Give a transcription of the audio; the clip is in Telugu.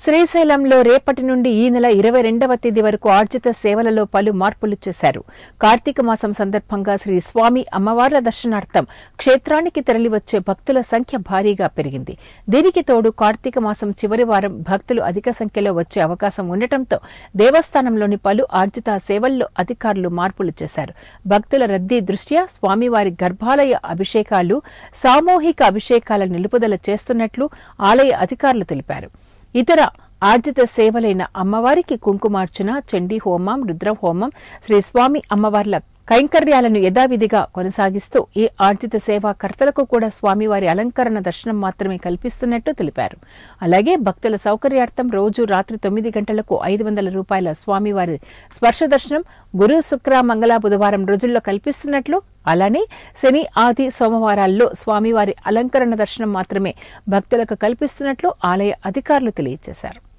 శ్రీశైలంలో రేపటి నుండి ఈ నెల ఇరవై రెండవ తేదీ వరకు ఆర్జిత సేవలలో పలు మార్పులు చేశారు కార్తీక మాసం సందర్భంగా శ్రీ స్వామి అమ్మవార్ల దర్శనార్థం క్షేత్రానికి తరలివచ్చే భక్తుల సంఖ్య భారీగా పెరిగింది దీనికి తోడు కార్తీక మాసం చివరి వారం భక్తులు అధిక సంఖ్యలో వచ్చే అవకాశం ఉండటంతో దేవస్థానంలోని పలు ఆర్జిత సేవల్లో అధికారులు మార్పులు చేశారు భక్తుల రద్దీ దృష్ట్యా స్వామివారి గర్భాలయ అభిషేకాలు సామూహిక అభిషేకాల నిలుపుదల చేస్తున్నట్లు ఆలయ అధికారులు తెలిపారు ఇతర ఆర్జిత సేవలైన అమ్మవారికి కుంకుమార్చన చండీ హోమం రుద్రహోమం శ్రీ స్వామి అమ్మవార్ల కైంకర్యాలను యథావిధిగా కొనసాగిస్తూ ఈ ఆర్జిత సేవా కర్తలకు కూడా స్వామివారి అలంకరణ దర్శనం మాత్రమే కల్పిస్తున్నట్టు తెలిపారు అలాగే భక్తుల సౌకర్యార్థం రోజు రాత్రి తొమ్మిది గంటలకు ఐదు వందల రూపాయల స్వామివారి స్పర్శ దర్శనం గురు శుక్ర మంగళ బుధవారం రోజుల్లో కల్పిస్తున్నట్లు అలానే శని ఆది సోమవారాల్లో స్వామివారి అలంకరణ దర్శనం మాత్రమే భక్తులకు కల్పిస్తున్నట్లు ఆలయ అధికారులు తెలియజేశారు